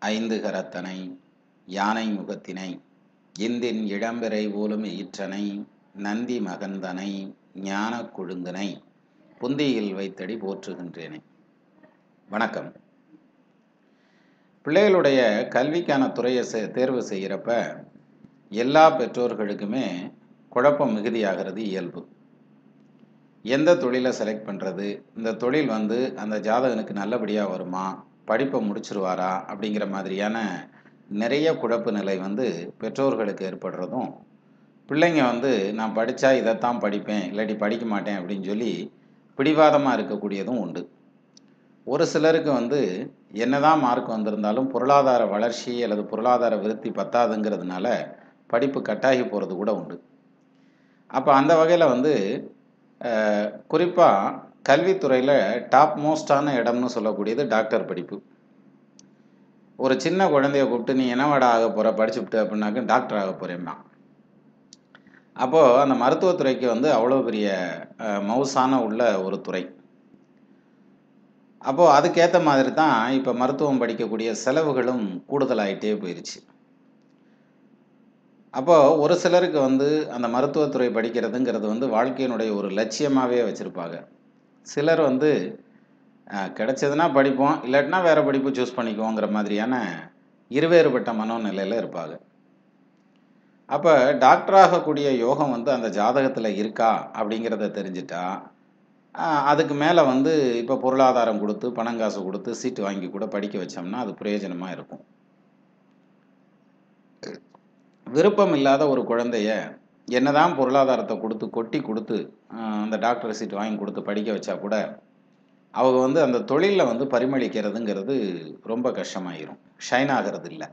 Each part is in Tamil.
ஐந்து கரத்தனை யானை முகத்தினை இந்தின் இளம்பிறை போலும் ஈற்றனை நந்தி மகந்தனை ஞானக் கொழுந்தனை புந்தியில் வைத்தடி போற்றுகின்றேனே வணக்கம் பிள்ளைகளுடைய கல்விக்கான துறையை செ- தேர்வு செய்கிறப்ப எல்லா பெற்றோர்களுக்குமே குழப்பம் மிகுதியாகிறது இயல்பு எந்த தொழிலை செலக்ட் பண்ணுறது இந்த தொழில் வந்து அந்த ஜாதகனுக்கு நல்லபடியாக வருமா படிப்பை முடிச்சிருவாரா அப்படிங்கிற மாதிரியான நிறைய குழப்பு நிலை வந்து பெற்றோர்களுக்கு ஏற்படுறதும் பிள்ளைங்க வந்து நான் படித்தா இதைத்தான் படிப்பேன் இல்லாட்டி படிக்க மாட்டேன் அப்படின்னு சொல்லி பிடிவாதமாக இருக்கக்கூடியதும் உண்டு ஒரு சிலருக்கு வந்து என்னதான் மார்க் வந்திருந்தாலும் பொருளாதார வளர்ச்சி அல்லது பொருளாதார விருத்தி பத்தாதுங்கிறதுனால படிப்பு கட்டாகி போகிறது கூட உண்டு அப்போ அந்த வகையில் வந்து குறிப்பாக கல்வித்துறையில் டாப் மோஸ்டான இடம்னு சொல்லக்கூடியது டாக்டர் படிப்பு ஒரு சின்ன குழந்தைய கூப்பிட்டு நீ என்னவாடா ஆக போகிற படிச்சுவிட்டு அப்படின்னாக்க டாக்டர் ஆக போகிறேம்மா அப்போது அந்த மருத்துவத்துறைக்கு வந்து அவ்வளோ பெரிய அஹ், மவுசான உள்ள ஒரு துறை அப்போது அதுக்கேற்ற மாதிரி தான் இப்போ மருத்துவம் படிக்கக்கூடிய செலவுகளும் கூடுதலாயிட்டே போயிடுச்சு அப்போது ஒரு சிலருக்கு வந்து அந்த மருத்துவத்துறை படிக்கிறதுங்கிறது வந்து வாழ்க்கையினுடைய ஒரு லட்சியமாகவே வச்சுருப்பாங்க சிலர் வந்து அஹ், கிடைச்சதுன்னா படிப்போம் இல்லாட்டினா வேறு படிப்பு சூஸ் பண்ணிக்குவோங்கிற மாதிரியான இருவேறுபட்ட மனோநிலையில் இருப்பாங்க அப்போ டாக்டர் ஆகக்கூடிய யோகம் வந்து அந்த ஜாதகத்தில் இருக்கா அப்படிங்கிறத தெரிஞ்சிட்டா அஹ், அதுக்கு மேலே வந்து இப்போ பொருளாதாரம் கொடுத்து பணம் காசு கொடுத்து சீட்டு வாங்கி கூட படிக்க வச்சோம்னா அது பிரயோஜனமாக இருக்கும் விருப்பம் இல்லாத ஒரு குழந்தைய என்னதான் பொருளாதாரத்தை கொடுத்து கொட்டி கொடுத்து அஹ், அந்த டாக்டர் சீட் வாங்கி கொடுத்து படிக்க வச்சா கூட அவங்க வந்து அந்த தொழிலில் வந்து பரிமளிக்கிறதுங்கிறது ரொம்ப கஷ்டமாயிரும் ஷைன் ஆகிறது இல்லை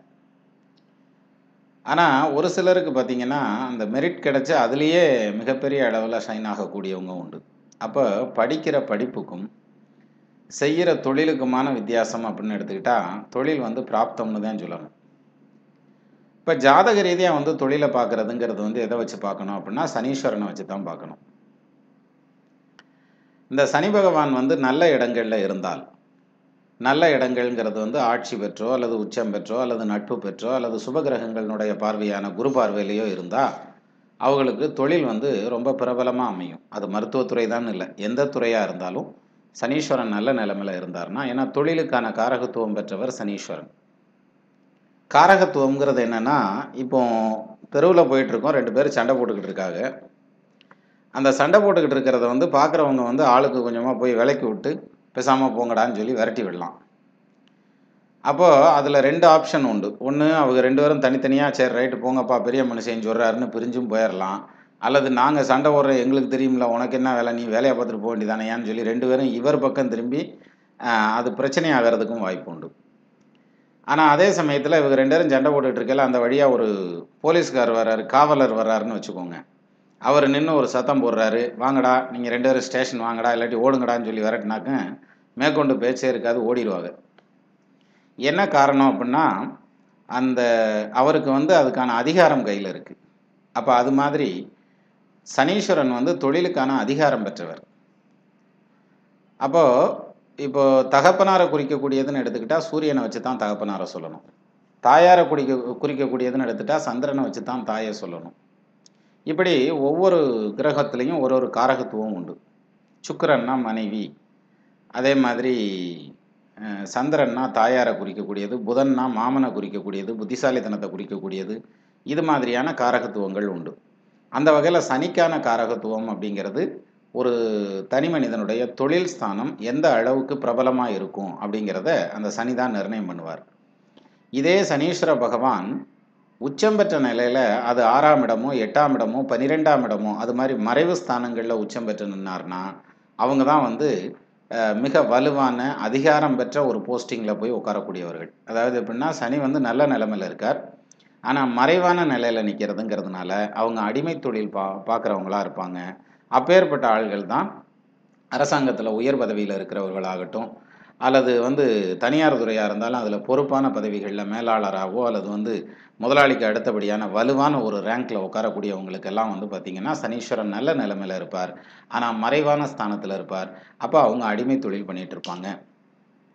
ஆனால் ஒரு சிலருக்கு பார்த்தீங்கன்னா அந்த மெரிட் கிடைச்சா அதுலேயே மிகப்பெரிய அளவில் ஷைன் ஆகக்கூடியவங்க உண்டு அப்போ படிக்கிற படிப்புக்கும் செய்கிற தொழிலுக்குமான வித்தியாசம் அப்படின்னு எடுத்துக்கிட்டா தொழில் வந்து பிராப்தம்னு தான் சொல்லணும் இப்போ ஜாதக ரீதியாக வந்து தொழிலை பார்க்குறதுங்கிறது வந்து எதை வச்சு பார்க்கணும் அப்படின்னா சனீஸ்வரனை வச்சு தான் பார்க்கணும் இந்த சனி பகவான் வந்து நல்ல இடங்களில் இருந்தால் நல்ல இடங்கள்ங்கிறது வந்து ஆட்சி பெற்றோ அல்லது உச்சம் பெற்றோ அல்லது நட்பு பெற்றோ அல்லது சுபகிரகங்களினுடைய பார்வையான குரு பார்வையிலையோ இருந்தால் அவங்களுக்கு தொழில் வந்து ரொம்ப பிரபலமாக அமையும் அது மருத்துவத்துறை தான் இல்லை எந்த துறையாக இருந்தாலும் சனீஸ்வரன் நல்ல நிலைமையில் இருந்தார்னா ஏன்னா தொழிலுக்கான காரகத்துவம் பெற்றவர் சனீஸ்வரன் காரகத்துவம்ங்கிறது என்னன்னா இப்போ தெருவில் போயிட்டு இருக்கோம் ரெண்டு பேரும் சண்டை போட்டுக்கிட்டு இருக்காங்க அந்த சண்டை போட்டுக்கிட்டு இருக்கிறத வந்து பார்க்குறவங்க வந்து ஆளுக்கு கொஞ்சமாக போய் விலைக்கு விட்டு பேசாமல் போங்கடான்னு சொல்லி விரட்டி விடலாம் அப்போது அதில் ரெண்டு ஆப்ஷன் உண்டு ஒன்று அவங்க ரெண்டு பேரும் தனித்தனியாக சரி ரைட்டு போங்கப்பா பெரிய மனுஷன் சொல்கிறாருன்னு பிரிஞ்சும் போயிடலாம் அல்லது நாங்கள் சண்டை போடுறோம் எங்களுக்கு தெரியும்ல உனக்கு என்ன வேலை நீ வேலையை பார்த்துட்டு போக வேண்டியதானேயான்னு சொல்லி ரெண்டு பேரும் இவர் பக்கம் திரும்பி ஆஹ், அது பிரச்சனை ஆகிறதுக்கும் வாய்ப்பு உண்டு ஆனால் அதே சமயத்தில் இவங்க ரெண்டு பேரும் சண்டை போட்டுட்டு இருக்கல அந்த வழியாக ஒரு போலீஸ்கார் வர்றாரு காவலர் வர்றாருன்னு வச்சுக்கோங்க அவர் நின்று ஒரு சத்தம் போடுறாரு வாங்கடா நீங்கள் ரெண்டு பேரும் ஸ்டேஷன் வாங்கடா இல்லாட்டி ஓடுங்கடான்னு சொல்லி விரட்டினாக்க மேற்கொண்டு பேச்சே இருக்காது ஓடிடுவாங்க என்ன காரணம் அப்படின்னா அந்த அவருக்கு வந்து அதுக்கான அதிகாரம் கையில் இருக்குது அப்போ அது மாதிரி சனீஸ்வரன் வந்து தொழிலுக்கான அதிகாரம் பெற்றவர் அப்போது இப்போ தகப்பனாரை குறிக்கக்கூடியதுன்னு எடுத்துக்கிட்டால் சூரியனை வச்சு தான் தகப்பனாரை சொல்லணும் தாயாரை குறிக்க குறிக்கக்கூடியதுன்னு எடுத்துட்டா சந்திரனை வச்சு தான் தாயை சொல்லணும் இப்படி ஒவ்வொரு கிரகத்துலேயும் ஒரு ஒரு காரகத்துவம் உண்டு சுக்கிரன்னா மனைவி அதே மாதிரி அஹ், சந்திரன்னா தாயாரை குறிக்கக்கூடியது புதன்னா மாமனை குறிக்கக்கூடியது புத்திசாலித்தனத்தை குறிக்கக்கூடியது இது மாதிரியான காரகத்துவங்கள் உண்டு அந்த வகையில் சனிக்கான காரகத்துவம் அப்படிங்கிறது ஒரு தனி மனிதனுடைய தொழில் ஸ்தானம் எந்த அளவுக்கு பிரபலமாக இருக்கும் அப்படிங்கிறத அந்த சனி தான் நிர்ணயம் பண்ணுவார் இதே சனீஸ்வர பகவான் உச்சம் பெற்ற நிலையில் அது ஆறாம் இடமோ எட்டாம் இடமோ பன்னிரெண்டாம் இடமோ அது மாதிரி மறைவு ஸ்தானங்களில் உச்சம் பெற்று நின்னார்னா அவங்க தான் வந்து அஹ், மிக வலுவான அதிகாரம் பெற்ற ஒரு போஸ்டிங்கில் போய் உட்காரக்கூடியவர்கள் அதாவது எப்படின்னா சனி வந்து நல்ல நிலைமையில் இருக்கார் ஆனால் மறைவான நிலையில் நிற்கிறதுங்கிறதுனால அவங்க அடிமை தொழில் பா பார்க்குறவங்களா இருப்பாங்க அப்பேற்பட்ட ஆள்கள் தான் அரசாங்கத்தில் உயர் பதவியில் இருக்கிறவர்களாகட்டும் அல்லது வந்து தனியார் துறையாக இருந்தாலும் அதில் பொறுப்பான பதவிகளில் மேலாளராகவோ அல்லது வந்து முதலாளிக்கு அடுத்தபடியான வலுவான ஒரு ரேங்க்கில் உட்காரக்கூடியவங்களுக்கெல்லாம் வந்து பார்த்திங்கன்னா சனீஸ்வரன் நல்ல நிலைமையில் இருப்பார் ஆனால் மறைவான ஸ்தானத்தில் இருப்பார் அப்போ அவங்க அடிமை தொழில் பண்ணிகிட்டு இருப்பாங்க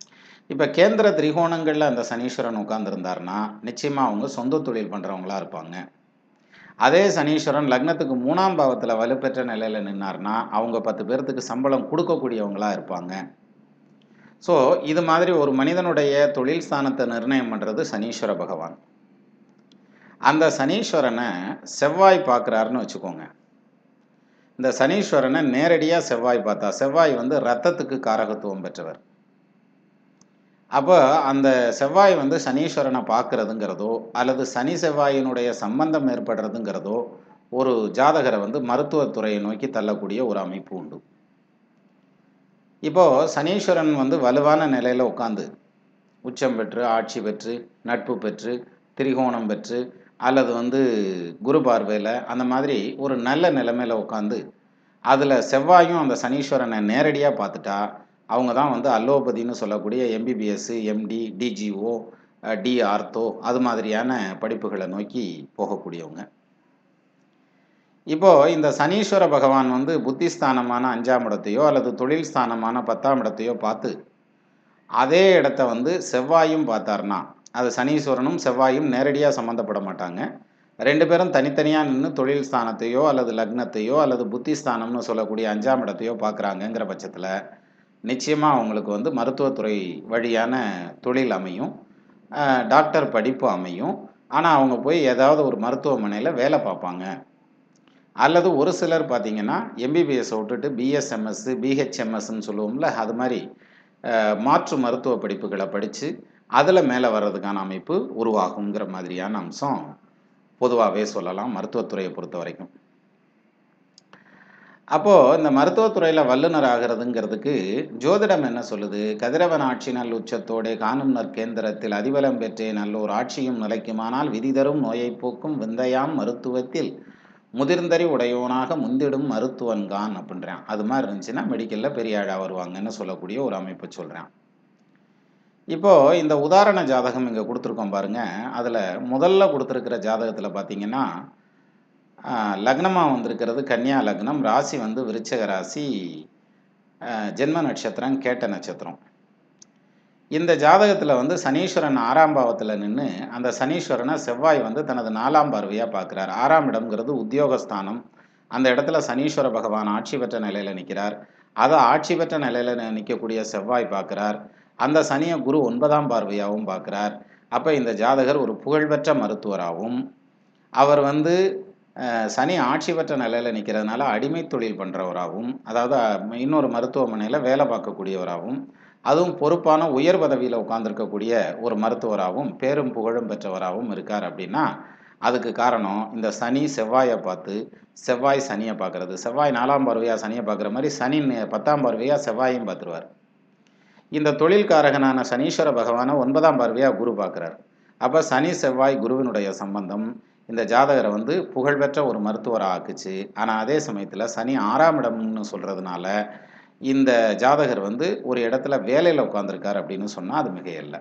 இப்போ கேந்திர திரிகோணங்களில் அந்த சனீஸ்வரன் உட்காந்துருந்தாருன்னா நிச்சயமாக அவங்க சொந்த தொழில் பண்ணுறவங்களா இருப்பாங்க அதே சனீஸ்வரன் லக்னத்துக்கு மூணாம் பாவத்தில் வலுப்பெற்ற நிலையில் நின்னார்னா அவங்க பத்து பேர்த்துக்கு சம்பளம் கொடுக்கக்கூடியவங்களா இருப்பாங்க ஸோ இது மாதிரி ஒரு மனிதனுடைய தொழில் ஸ்தானத்தை நிர்ணயம் பண்ணுறது சனீஸ்வர பகவான் அந்த சனீஸ்வரனை செவ்வாய் பார்க்குறாருன்னு வச்சுக்கோங்க இந்த சனீஸ்வரனை நேரடியாக செவ்வாய் பார்த்தா செவ்வாய் வந்து ரத்தத்துக்கு காரகத்துவம் பெற்றவர் அப்போ அந்த செவ்வாய் வந்து சனீஸ்வரனை பார்க்கறதுங்கிறதோ அல்லது சனி செவ்வாயினுடைய சம்பந்தம் ஏற்படுறதுங்கிறதோ ஒரு ஜாதகரை வந்து மருத்துவத்துறையை நோக்கி தள்ளக்கூடிய ஒரு அமைப்பு உண்டு இப்போ சனீஸ்வரன் வந்து வலுவான நிலையில் உட்காந்து உச்சம் பெற்று ஆட்சி பெற்று நட்பு பெற்று திரிகோணம் பெற்று அல்லது வந்து குரு பார்வையில் அந்த மாதிரி ஒரு நல்ல நிலைமையில் உட்காந்து அதில் செவ்வாயும் அந்த சனீஸ்வரனை நேரடியாக பார்த்துட்டா அவங்க தான் வந்து அல்லோபதின்னு சொல்லக்கூடிய MBBS MD DGO D ortho அது மாதிரியான படிப்புகளை நோக்கி போகக்கூடியவங்க இப்போ இந்த சனீஸ்வர பகவான் வந்து புத்திஸ்தானமான அஞ்சாம் இடத்தையோ அல்லது தொழில் ஸ்தானமான பத்தாம் இடத்தையோ பார்த்து அதே இடத்த வந்து செவ்வாயும் பார்த்தார்னா அது சனீஸ்வரனும் செவ்வாயும் நேரடியாக சம்மந்தப்பட மாட்டாங்க ரெண்டு பேரும் தனித்தனியாக நின்று தொழில் ஸ்தானத்தையோ அல்லது லக்னத்தையோ அல்லது புத்திஸ்தானம்னு சொல்லக்கூடிய அஞ்சாம் இடத்தையோ பார்க்குறாங்கங்கிற பட்சத்தில் நிச்சயமாக அவங்களுக்கு வந்து மருத்துவத்துறை வழியான தொழில் அமையும் டாக்டர் படிப்பு அமையும் ஆனால் அவங்க போய் ஏதாவது ஒரு மருத்துவமனையில் வேலை பார்ப்பாங்க அல்லது ஒரு சிலர் பார்த்தீங்கன்னா எம்பிபிஎஸ் விட்டுட்டு பிஎஸ்எம்எஸ் பிஹெச்எம்எஸ்ன்னு சொல்லுவோம்ல அது மாதிரி மாற்று மருத்துவ படிப்புகளை படித்து அதில் மேலே வர்றதுக்கான அமைப்பு உருவாகுங்கிற மாதிரியான அம்சம் பொதுவாகவே சொல்லலாம் மருத்துவத்துறையை பொறுத்த வரைக்கும் அப்போது இந்த மருத்துவத்துறையில் வல்லுநர் ஆகிறதுங்கிறதுக்கு ஜோதிடம் என்ன சொல்லுது கதிரவன் ஆட்சி நல் உச்சத்தோடே காணும் நற்கேந்திரத்தில் அதிபலம் பெற்றே நல்லோர் ஆட்சியும் நிலைக்குமானால் விதி தரும் நோயை போக்கும் விந்தையாம் மருத்துவத்தில் முதிர்ந்தறி உடையவனாக முந்திடும் மருத்துவன்கான் அப்படின்றான் அது மாதிரி இருந்துச்சுன்னா மெடிக்கலில் பெரிய ஆழா வருவாங்கன்னு சொல்லக்கூடிய ஒரு அமைப்பு சொல்கிறேன் இப்போது இந்த உதாரண ஜாதகம் இங்கே கொடுத்துருக்கோம் பாருங்க அதில் முதல்ல கொடுத்துருக்கிற ஜாதகத்தில் பார்த்தீங்கன்னா லக்னமாக வந்திருக்கிறது கன்னியா லக்னம் ராசி வந்து விருச்சக ராசி ஜென்ம நட்சத்திரம் கேட்ட நட்சத்திரம் இந்த ஜாதகத்தில் வந்து சனீஸ்வரன் ஆறாம் பாவத்தில் நின்று அந்த சனீஸ்வரனை செவ்வாய் வந்து தனது நாலாம் பார்வையாக பார்க்குறார் ஆறாம் இடம்ங்கிறது உத்தியோகஸ்தானம் அந்த இடத்துல சனீஸ்வர பகவான் ஆட்சி பெற்ற நிலையில் நிற்கிறார் அதை ஆட்சி பெற்ற நிலையில் நிற்கக்கூடிய செவ்வாய் பார்க்குறார் அந்த சனியை குரு ஒன்பதாம் பார்வையாகவும் பார்க்குறார் அப்போ இந்த ஜாதகர் ஒரு புகழ்பெற்ற மருத்துவராகவும் அவர் வந்து சனி ஆட்சி பெற்ற நிலையில் நிற்கிறதுனால அடிமை தொழில் பண்ணுறவராகவும் அதாவது இன்னொரு மருத்துவமனையில் வேலை பார்க்கக்கூடியவராகவும் அதுவும் பொறுப்பான உயர் பதவியில் உட்காந்துருக்கக்கூடிய ஒரு மருத்துவராகவும் பேரும் புகழும் பெற்றவராகவும் இருக்கார் அப்படின்னா அதுக்கு காரணம் இந்த சனி செவ்வாயை பார்த்து செவ்வாய் சனியை பார்க்கறது செவ்வாய் நாலாம் பார்வையாக சனியை பார்க்குற மாதிரி சனி பத்தாம் பார்வையாக செவ்வாயும் பார்த்துருவார் இந்த தொழில்காரகனான சனீஸ்வர பகவானை ஒன்பதாம் பார்வையாக குரு பார்க்குறார் அப்போ சனி செவ்வாய் குருவினுடைய சம்பந்தம் இந்த ஜாதகரை வந்து புகழ்பெற்ற ஒரு மருத்துவராக ஆக்குச்சு ஆனால் அதே சமயத்தில் சனி ஆறாம் இடம்னு சொல்கிறதுனால இந்த ஜாதகர் வந்து ஒரு இடத்துல வேலையில் உட்காந்துருக்கார் அப்படின்னு சொன்னால் அது மிகையல்ல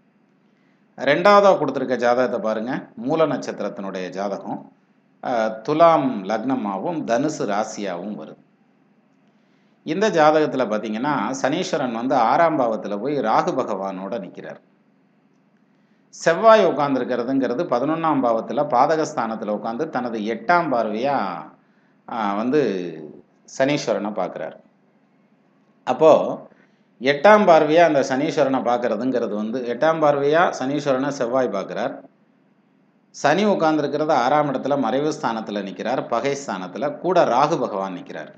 ரெண்டாவதாக கொடுத்துருக்க ஜாதகத்தை பாருங்கள் மூல நட்சத்திரத்தினுடைய ஜாதகம் துலாம் லக்னமாகவும் தனுசு ராசியாகவும் வருது இந்த ஜாதகத்தில் பார்த்தீங்கன்னா சனீஸ்வரன் வந்து ஆறாம் பாவத்தில் போய் ராகு பகவானோட நிற்கிறார் செவ்வாய் உட்காந்துருக்கிறதுங்கிறது பதினொன்றாம் பாவத்தில் பாதகஸ்தானத்தில் உட்காந்து தனது எட்டாம் பார்வையாக வந்து சனீஸ்வரனை பார்க்குறார் அப்போது எட்டாம் பார்வையாக அந்த சனீஸ்வரனை பார்க்குறதுங்கிறது வந்து எட்டாம் பார்வையாக சனீஸ்வரனை செவ்வாய் பார்க்குறார் சனி உட்காந்துருக்கிறது ஆறாம் இடத்துல மறைவு ஸ்தானத்தில் நிற்கிறார் பகை ஸ்தானத்தில் கூட ராகு பகவான் நிற்கிறார்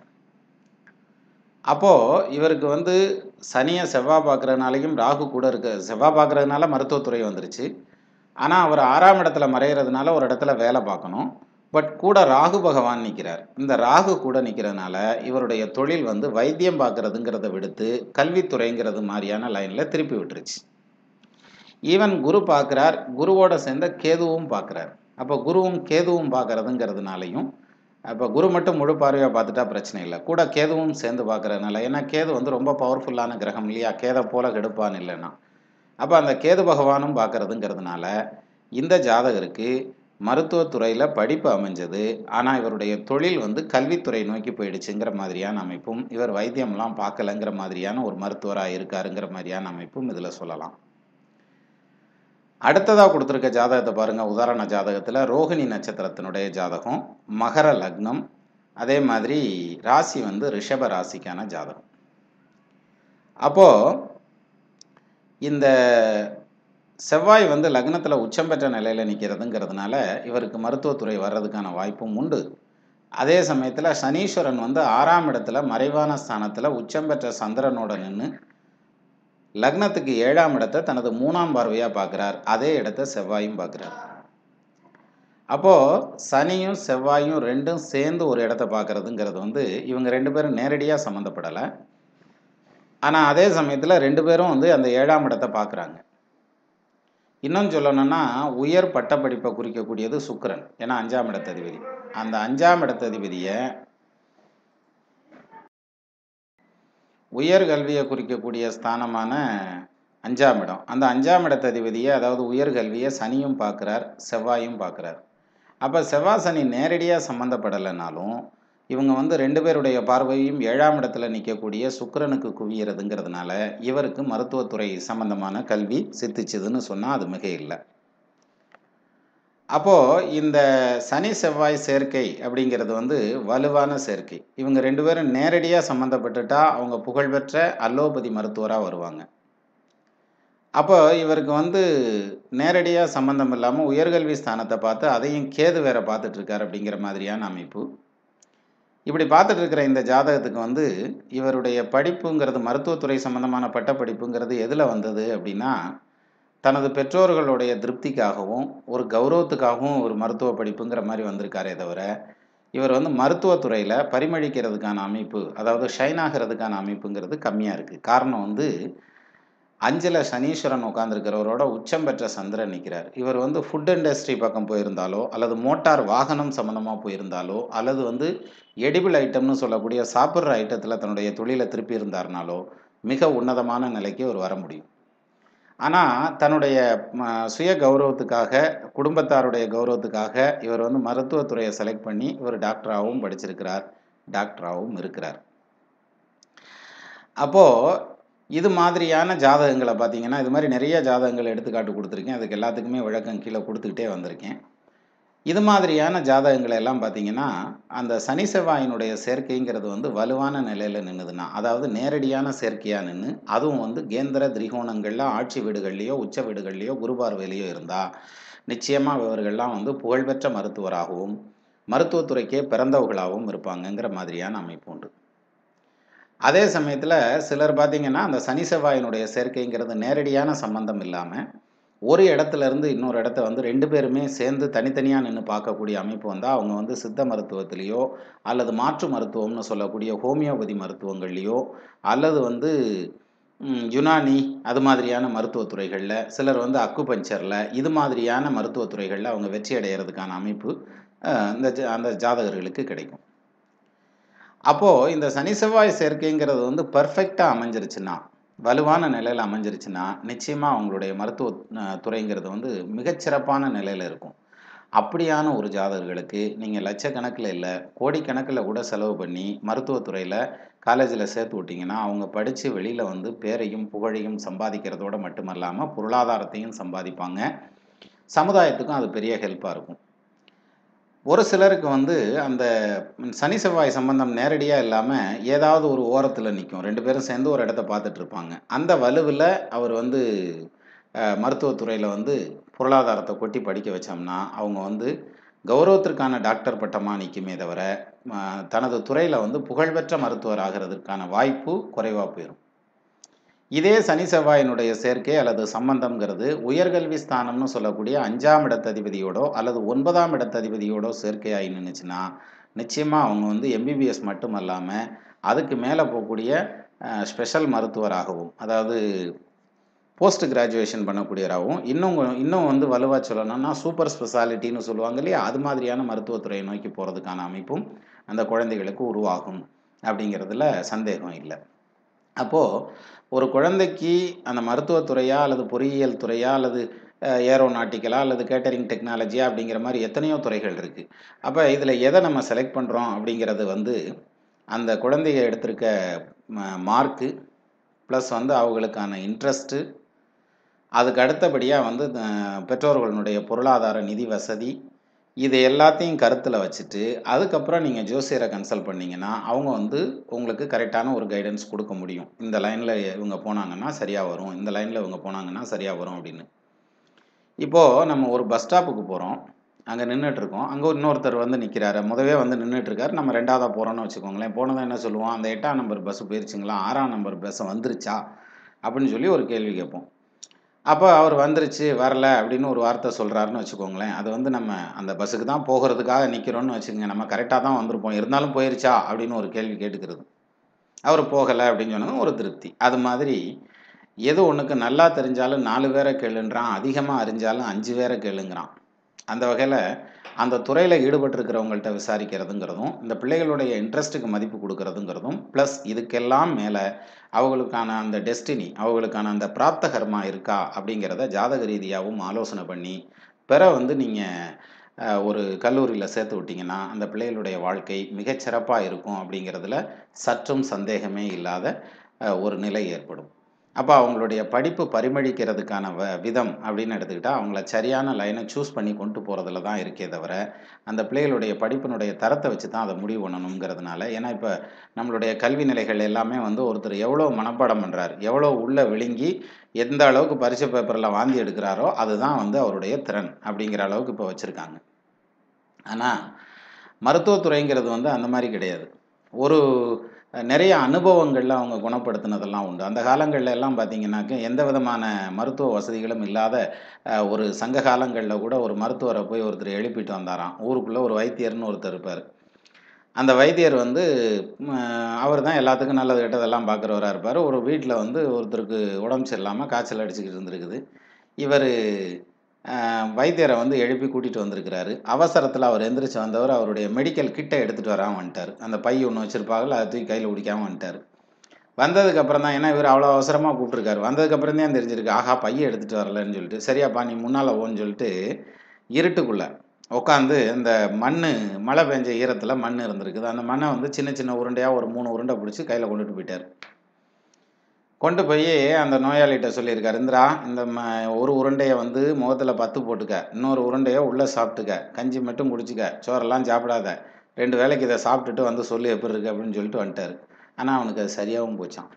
அப்போது இவருக்கு வந்து சனியை செவ்வாய் பார்க்குறதுனாலையும் ராகு கூட இருக்க செவ்வாய் பார்க்குறதுனால மருத்துவத்துறை வந்துருச்சு ஆனால் அவர் ஆறாம் இடத்துல மறைகிறதுனால ஒரு இடத்துல வேலை பார்க்கணும் பட் கூட ராகு பகவான் நிற்கிறார் இந்த ராகு கூட நிற்கிறதுனால இவருடைய தொழில் வந்து வைத்தியம் பார்க்குறதுங்கிறத விடுத்து கல்வித்துறைங்கிறது மாதிரியான லைனில் திருப்பி விட்டுருச்சு ஈவன் குரு பார்க்குறார் குருவோட சேர்ந்த கேதுவும் பார்க்குறார் அப்போ குருவும் கேதுவும் பார்க்குறதுங்கிறதுனாலையும் அப்போ குரு மட்டும் முழு பார்வையாக பார்த்துட்டா பிரச்சனை இல்லை கூட கேதுவும் சேர்ந்து பார்க்குறதுனால ஏன்னா கேது வந்து ரொம்ப பவர்ஃபுல்லான கிரகம் இல்லையா கேதை போல கெடுப்பான் இல்லைன்னா அப்போ அந்த கேது பகவானும் பார்க்குறதுங்கிறதுனால இந்த ஜாதகருக்கு மருத்துவத்துறையில் படிப்பு அமைஞ்சது ஆனால் இவருடைய தொழில் வந்து கல்வித்துறை நோக்கி போயிடுச்சுங்கிற மாதிரியான அமைப்பும் இவர் வைத்தியம்லாம் பார்க்கலங்கிற மாதிரியான ஒரு மருத்துவராக இருக்காருங்கிற மாதிரியான அமைப்பும் இதில் சொல்லலாம் அடுத்ததாக கொடுத்துருக்க ஜாதகத்தை பாருங்கள் உதாரண ஜாதகத்தில் ரோகிணி நட்சத்திரத்தினுடைய ஜாதகம் மகர லக்னம் அதே மாதிரி ராசி வந்து ரிஷப ராசிக்கான ஜாதகம் அப்போது இந்த செவ்வாய் வந்து லக்னத்தில் உச்சம் பெற்ற நிலையில் நிற்கிறதுங்கிறதுனால இவருக்கு மருத்துவத்துறை வர்றதுக்கான வாய்ப்பும் உண்டு அதே சமயத்தில் சனீஸ்வரன் வந்து ஆறாம் இடத்துல மறைவான ஸ்தானத்தில் உச்சம் பெற்ற சந்திரனோட நின்று லக்னத்துக்கு ஏழாம் இடத்தை தனது மூணாம் பார்வையாக பார்க்குறார் அதே இடத்த செவ்வாயும் பார்க்குறார் அப்போது சனியும் செவ்வாயும் ரெண்டும் சேர்ந்து ஒரு இடத்த பார்க்குறதுங்கிறது வந்து இவங்க ரெண்டு பேரும் நேரடியாக சம்மந்தப்படலை ஆனால் அதே சமயத்தில் ரெண்டு பேரும் வந்து அந்த ஏழாம் இடத்தை பார்க்குறாங்க இன்னும் சொல்லணும்னா உயர் பட்டப்படிப்பை குறிக்கக்கூடியது சுக்கிரன் ஏன்னா அஞ்சாம் இடத்ததிபதி அந்த அஞ்சாம் இடத்ததிபதியை உயர் கல்வியை குறிக்கக்கூடிய ஸ்தானமான அஞ்சாம் இடம் அந்த அஞ்சாம் இடத்ததிபதியை அதாவது உயர் கல்வியை சனியும் பார்க்குறார் செவ்வாயும் பார்க்குறார் அப்போ செவ்வாய் சனி நேரடியாக சம்மந்தப்படலைனாலும் இவங்க வந்து ரெண்டு பேருடைய பார்வையும் ஏழாம் இடத்துல நிற்கக்கூடிய சுக்கிரனுக்கு குவியறதுங்கிறதுனால இவருக்கு மருத்துவத்துறை சம்பந்தமான கல்வி சித்திச்சுதுன்னு சொன்னால் அது மிக இல்லை அப்போது இந்த சனி செவ்வாய் சேர்க்கை அப்படிங்கிறது வந்து வலுவான சேர்க்கை இவங்க ரெண்டு பேரும் நேரடியாக சம்மந்தப்பட்டுட்டா அவங்க புகழ்பெற்ற அல்லோபதி மருத்துவராக வருவாங்க அப்போ இவருக்கு வந்து நேரடியாக சம்மந்தம் இல்லாமல் உயர்கல்வி ஸ்தானத்தை பார்த்து அதையும் கேது வேற பார்த்துட்டு இருக்கார் அப்படிங்கிற மாதிரியான அமைப்பு இப்படி பார்த்துட்டு இருக்கிற இந்த ஜாதகத்துக்கு வந்து இவருடைய படிப்புங்கிறது மருத்துவத்துறை சம்பந்தமான பட்டப்படிப்புங்கிறது எதில் வந்தது அப்படின்னா தனது பெற்றோர்களுடைய திருப்திக்காகவும் ஒரு கௌரவத்துக்காகவும் ஒரு மருத்துவ படிப்புங்கிற மாதிரி வந்திருக்காரே தவிர இவர் வந்து மருத்துவத்துறையில் பரிமளிக்கிறதுக்கான அமைப்பு அதாவது ஷைன் ஆகிறதுக்கான அமைப்புங்கிறது கம்மியாக இருக்குது காரணம் வந்து அஞ்சில் சனீஸ்வரன் உட்காந்துருக்கிறவரோட உச்சம் பெற்ற சந்திரன் நிற்கிறார் இவர் வந்து ஃபுட் இண்டஸ்ட்ரி பக்கம் போயிருந்தாலோ அல்லது மோட்டார் வாகனம் சம்மந்தமாக போயிருந்தாலோ அல்லது வந்து எடிபிள் ஐட்டம்னு சொல்லக்கூடிய சாப்பிட்ற ஐட்டத்தில் தன்னுடைய தொழிலை திருப்பி இருந்தார்னாலோ மிக உன்னதமான நிலைக்கு அவர் வர முடியும் ஆனால் தன்னுடைய சுய கௌரவத்துக்காக குடும்பத்தாருடைய கௌரவத்துக்காக இவர் வந்து மருத்துவத்துறையை செலக்ட் பண்ணி இவர் டாக்டராகவும் படிச்சிருக்கிறார் டாக்டராகவும் இருக்கிறார் அப்போது இது மாதிரியான ஜாதகங்களை பார்த்தீங்கன்னா இது மாதிரி நிறைய ஜாதகங்கள் எடுத்துக்காட்டு கொடுத்துருக்கேன் அதுக்கு எல்லாத்துக்குமே விளக்கம் கீழே கொடுத்துக்கிட்டே வந்திருக்கேன் இது மாதிரியான ஜாதகங்கள் எல்லாம் பார்த்தீங்கன்னா அந்த சனி செவ்வாயினுடைய சேர்க்கைங்கிறது வந்து வலுவான நிலையில் நின்றுதுன்னா அதாவது நேரடியான சேர்க்கையாக நின்று அதுவும் வந்து கேந்திர திரிகோணங்களில் ஆட்சி வீடுகள்லையோ உச்ச வீடுகள்லையோ குருபார்வையிலையோ இருந்தால் நிச்சயமாக இவர்கள்லாம் வந்து புகழ்பெற்ற மருத்துவராகவும் மருத்துவத்துறைக்கே பிறந்தவர்களாகவும் இருப்பாங்கங்கிற மாதிரியான அமைப்பு உண்டு அதே சமயத்தில் சிலர் பார்த்தீங்கன்னா அந்த சனி செவ்வாயினுடைய சேர்க்கைங்கிறது நேரடியான சம்பந்தம் இல்லாமல் ஒரு இடத்துல இருந்து இன்னொரு இடத்த வந்து ரெண்டு பேருமே சேர்ந்து தனித்தனியாக நின்று பார்க்கக்கூடிய அமைப்பு வந்தால் அவங்க வந்து சித்த மருத்துவத்திலேயோ அல்லது மாற்று மருத்துவம்னு சொல்லக்கூடிய ஹோமியோபதி மருத்துவங்கள்லேயோ அல்லது வந்து யுனானி அது மாதிரியான மருத்துவத்துறைகளில் சிலர் வந்து அக்கு பஞ்சரில் இது மாதிரியான மருத்துவத்துறைகளில் அவங்க வெற்றி அடைகிறதுக்கான அமைப்பு இந்த அந்த ஜாதகர்களுக்கு கிடைக்கும் அப்போது இந்த சனி செவ்வாய் சேர்க்கைங்கிறது வந்து பர்ஃபெக்டாக அமைஞ்சிருச்சுன்னா வலுவான நிலையில் அமைஞ்சிருச்சுன்னா நிச்சயமாக அவங்களுடைய மருத்துவ துறைங்கிறது வந்து மிகச்சிறப்பான நிலையில் இருக்கும் அப்படியான ஒரு ஜாதகர்களுக்கு நீங்கள் லட்சக்கணக்கில் இல்லை கோடிக்கணக்கில் கூட செலவு பண்ணி மருத்துவத்துறையில் காலேஜில் சேர்த்து விட்டிங்கன்னா அவங்க படித்து வெளியில் வந்து பேரையும் புகழையும் சம்பாதிக்கிறதோடு மட்டுமல்லாமல் பொருளாதாரத்தையும் சம்பாதிப்பாங்க சமுதாயத்துக்கும் அது பெரிய ஹெல்ப்பாக இருக்கும் ஒரு சிலருக்கு வந்து அந்த சனி செவ்வாய் சம்பந்தம் நேரடியாக இல்லாமல் ஏதாவது ஒரு ஓரத்தில் நிற்கும் ரெண்டு பேரும் சேர்ந்து ஒரு இடத்த பார்த்துட்டு இருப்பாங்க அந்த வலுவில் அவர் வந்து மருத்துவத்துறையில் வந்து பொருளாதாரத்தை கொட்டி படிக்க வச்சோம்னா அவங்க வந்து கௌரவத்திற்கான டாக்டர் பட்டமாக நிற்குமே தவிர தனது துறையில் வந்து புகழ்பெற்ற மருத்துவர் ஆகிறதுக்கான வாய்ப்பு குறைவாக போயிடும் இதே சனி செவ்வாயினுடைய சேர்க்கை அல்லது சம்பந்தம்ங்கிறது உயர்கல்வி ஸ்தானம்னு சொல்லக்கூடிய அஞ்சாம் இடத்ததிபதியோடோ அல்லது ஒன்பதாம் இடத்ததிபதியோடோ சேர்க்கையாகி நின்றுச்சுன்னா நிச்சயமாக அவங்க வந்து எம்பிபிஎஸ் மட்டும் அல்லாமல் அதுக்கு மேலே போகக்கூடிய ஸ்பெஷல் மருத்துவராகவும் அதாவது போஸ்ட் கிராஜுவேஷன் பண்ணக்கூடியவராகவும் இன்னும் இன்னும் வந்து வலுவாக சொல்லணும்னா சூப்பர் ஸ்பெஷாலிட்டின்னு சொல்லுவாங்க இல்லையா அது மாதிரியான மருத்துவத்துறையை நோக்கி போகிறதுக்கான அமைப்பும் அந்த குழந்தைகளுக்கு உருவாகும் அப்படிங்கிறதுல சந்தேகம் இல்லை அப்போது ஒரு குழந்தைக்கு அந்த மருத்துவத்துறையா அல்லது பொறியியல் துறையா அல்லது ஏரோநாட்டிக்கலா அல்லது கேட்டரிங் டெக்னாலஜியா அப்படிங்கிற மாதிரி எத்தனையோ துறைகள் இருக்குது அப்போ இதில் எதை நம்ம செலக்ட் பண்ணுறோம் அப்படிங்கிறது வந்து அந்த குழந்தைய எடுத்திருக்க மார்க்கு ப்ளஸ் வந்து அவங்களுக்கான இன்ட்ரெஸ்ட்டு அதுக்கு அடுத்தபடியாக வந்து அஹ், பெற்றோர்களுடைய பொருளாதார நிதி வசதி இது எல்லாத்தையும் கருத்தில் வச்சுட்டு அதுக்கப்புறம் நீங்கள் ஜோசியரை கன்சல்ட் பண்ணீங்கன்னா அவங்க வந்து உங்களுக்கு கரெக்டான ஒரு கைடன்ஸ் கொடுக்க முடியும் இந்த லைனில் இவங்க போனாங்கன்னா சரியாக வரும் இந்த லைனில் இவங்க போனாங்கன்னா சரியாக வரும் அப்படின்னு இப்போது நம்ம ஒரு பஸ் ஸ்டாப்புக்கு போகிறோம் அங்கே நின்றுட்டு இருக்கோம் அங்கே இன்னொருத்தர் வந்து நிற்கிறாரு முதவே வந்து நின்றுட்டு இருக்காரு நம்ம ரெண்டாவதாக போகிறோம்னு வச்சுக்கோங்களேன் போனதும் என்ன சொல்லுவோம் அந்த எட்டாம் நம்பர் பஸ் போயிருச்சுங்களா ஆறாம் நம்பர் பஸ் வந்துருச்சா அப்படின்னு சொல்லி ஒரு கேள்வி கேட்போம் அப்போ அவர் வந்துருச்சு வரல அப்படின்னு ஒரு வார்த்தை சொல்கிறாருன்னு வச்சுக்கோங்களேன் அது வந்து நம்ம அந்த பஸ்ஸுக்கு தான் போகிறதுக்காக நிற்கிறோன்னு வச்சுக்கோங்க நம்ம கரெக்டாக தான் வந்திருப்போம் இருந்தாலும் போயிருச்சா அப்படின்னு ஒரு கேள்வி கேட்டுக்கிறது அவர் போகலை அப்படின்னு சொன்னதும் ஒரு திருப்தி அது மாதிரி எது ஒன்றுக்கு நல்லா தெரிஞ்சாலும் நாலு பேரை கேளுன்றான் அதிகமாக அறிஞ்சாலும் அஞ்சு பேரை கேளுங்கிறான் அந்த வகையில் அந்த துறையில் ஈடுபட்டிருக்கிறவங்கள்ட்ட விசாரிக்கிறதுங்கிறதும் இந்த பிள்ளைகளுடைய இன்ட்ரெஸ்ட்டுக்கு மதிப்பு கொடுக்கறதுங்கிறதும் ப்ளஸ் இதுக்கெல்லாம் மேலே அவங்களுக்கான அந்த டெஸ்டினி அவங்களுக்கான அந்த பிராப்த கர்மா இருக்கா அப்படிங்கிறத ஜாதக ரீதியாகவும் ஆலோசனை பண்ணி பிற வந்து நீங்கள் ஒரு கல்லூரியில் சேர்த்து விட்டிங்கன்னா அந்த பிள்ளைகளுடைய வாழ்க்கை மிகச்சிறப்பாக இருக்கும் அப்படிங்கிறதுல சற்றும் சந்தேகமே இல்லாத அஹ், ஒரு நிலை ஏற்படும் அப்போ அவங்களுடைய படிப்பு பரிமளிக்கிறதுக்கான வ விதம் அப்படின்னு எடுத்துக்கிட்டால் அவங்கள சரியான லைனை சூஸ் பண்ணி கொண்டு போகிறதுல தான் இருக்கே தவிர அந்த பிள்ளைகளுடைய படிப்பினுடைய தரத்தை வச்சு தான் அதை முடிவு பண்ணணுங்கிறதுனால ஏன்னா இப்போ நம்மளுடைய கல்வி நிலைகள் எல்லாமே வந்து ஒருத்தர் எவ்வளோ மனப்பாடம் பண்ணுறாரு எவ்வளோ உள்ள விழுங்கி எந்த அளவுக்கு பரிசு பேப்பரில் வாந்தி எடுக்கிறாரோ அதுதான் வந்து அவருடைய திறன் அப்படிங்கிற அளவுக்கு இப்போ வச்சுருக்காங்க ஆனால் மருத்துவத்துறைங்கிறது வந்து அந்த மாதிரி கிடையாது ஒரு அஹ், நிறைய அனுபவங்களில் அவங்க குணப்படுத்தினதெல்லாம் உண்டு அந்த காலங்கள்ல எல்லாம் பார்த்தீங்கன்னாக்க எந்த விதமான மருத்துவ வசதிகளும் இல்லாத அஹ், ஒரு சங்க காலங்களில் கூட ஒரு மருத்துவரை போய் ஒருத்தர் எழுப்பிட்டு வந்தாராம் ஊருக்குள்ளே ஒரு வைத்தியர்னு ஒருத்தர் இருப்பார் அந்த வைத்தியர் வந்து அவர் தான் எல்லாத்துக்கும் நல்லது கெட்டதெல்லாம் பார்க்குறவராக இருப்பார் ஒரு வீட்டில் வந்து ஒருத்தருக்கு உடம்பு சரியில்லாமல் காய்ச்சல் அடிச்சுக்கிட்டு இருந்திருக்குது இவர் வைத்தியரை வந்து எழுப்பி கூட்டிகிட்டு வந்திருக்கிறாரு அவசரத்தில் அவர் எந்திரிச்சு வந்தவர் அவருடைய மெடிக்கல் கிட்டை எடுத்துகிட்டு வராம வந்துட்டார் அந்த பை ஒன்று வச்சுருப்பாங்கல்ல அதை தூக்கி கையில் பிடிக்காம வந்துட்டார் வந்ததுக்கப்புறம் தான் ஏன்னா இவர் அவ்வளோ அவசரமாக கூப்பிட்ருக்காரு வந்ததுக்கப்புறம் தான் தெரிஞ்சிருக்கு ஆஹா பையை எடுத்துகிட்டு வரலன்னு சொல்லிட்டு சரியாப்பா நீ முன்னால் ஓன்னு சொல்லிட்டு இருட்டுக்குள்ளே உட்காந்து இந்த மண் மழை பெஞ்ச ஈரத்தில் மண் இருந்திருக்குது அந்த மண்ணை வந்து சின்ன சின்ன உருண்டையாக ஒரு மூணு உருண்டை பிடிச்சி கையில் கொண்டுட்டு போயிட்டார் கொண்டு போய் அந்த நோயாளிகிட்ட சொல்லியிருக்காரு இந்திரா இந்த ம ஒரு உருண்டையை வந்து முகத்தில் பத்து போட்டுக்க இன்னொரு உருண்டையை உள்ளே சாப்பிட்டுக்க கஞ்சி மட்டும் குடிச்சிக்க சோறெல்லாம் சாப்பிடாத ரெண்டு வேளைக்கு இதை சாப்பிட்டுட்டு வந்து சொல்லி எப்படி இருக்கு அப்படின்னு சொல்லிட்டு வந்துட்டார் ஆனால் அவனுக்கு அது சரியாகவும் போச்சான்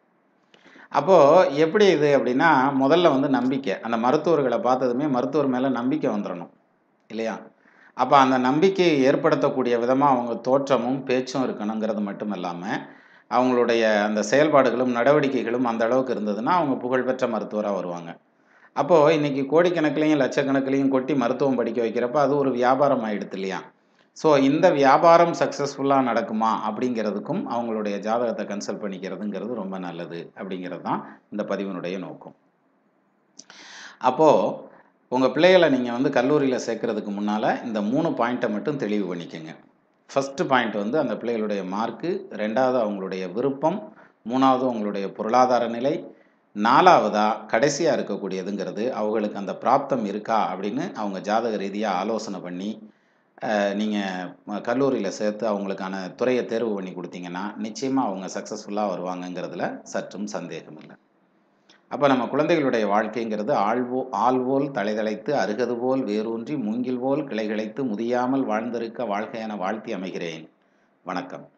அப்போது எப்படி இது அப்படின்னா முதல்ல வந்து நம்பிக்கை அந்த மருத்துவர்களை பார்த்ததுமே மருத்துவர் மேலே நம்பிக்கை வந்துடணும் இல்லையா அப்போ அந்த நம்பிக்கையை ஏற்படுத்தக்கூடிய விதமாக அவங்க தோற்றமும் பேச்சும் இருக்கணுங்கிறது மட்டும் இல்லாமல் அவங்களுடைய அந்த செயல்பாடுகளும் நடவடிக்கைகளும் அந்த அளவுக்கு இருந்ததுன்னா அவங்க புகழ்பெற்ற மருத்துவராக வருவாங்க அப்போது இன்றைக்கி கோடிக்கணக்கிலையும் லட்சக்கணக்கிலையும் கொட்டி மருத்துவம் படிக்க வைக்கிறப்ப அது ஒரு வியாபாரம் ஆயிடுது இல்லையா ஸோ இந்த வியாபாரம் சக்ஸஸ்ஃபுல்லாக நடக்குமா அப்படிங்கிறதுக்கும் அவங்களுடைய ஜாதகத்தை கன்சல்ட் பண்ணிக்கிறதுங்கிறது ரொம்ப நல்லது அப்படிங்கிறது தான் இந்த பதிவினுடைய நோக்கம் அப்போது உங்கள் பிள்ளைகளை நீங்கள் வந்து கல்லூரியில் சேர்க்கறதுக்கு முன்னால் இந்த மூணு பாயிண்ட்டை மட்டும் தெளிவு பண்ணிக்கோங்க ஃபஸ்ட்டு பாயிண்ட் வந்து அந்த பிள்ளைகளுடைய மார்க்கு ரெண்டாவது அவங்களுடைய விருப்பம் மூணாவது அவங்களுடைய பொருளாதார நிலை நாலாவதாக கடைசியாக இருக்கக்கூடியதுங்கிறது அவங்களுக்கு அந்த பிராப்தம் இருக்கா அப்படின்னு அவங்க ஜாதக ரீதியாக ஆலோசனை பண்ணி நீங்கள் கல்லூரியில் சேர்த்து அவங்களுக்கான துறையை தேர்வு பண்ணி கொடுத்தீங்கன்னா நிச்சயமாக அவங்க சக்ஸஸ்ஃபுல்லாக வருவாங்கங்கிறதுல சற்றும் சந்தேகம் இல்லை அப்போ நம்ம குழந்தைகளுடைய வாழ்க்கைங்கிறது ஆள்வோ ஆள்வோல் தலைதளைத்து அருகது போல் வேரூன்றி மூங்கில் போல் கிளைகிளைத்து முதியாமல் வாழ்ந்திருக்க வாழ்க்கையான வாழ்த்தி அமைகிறேன் வணக்கம்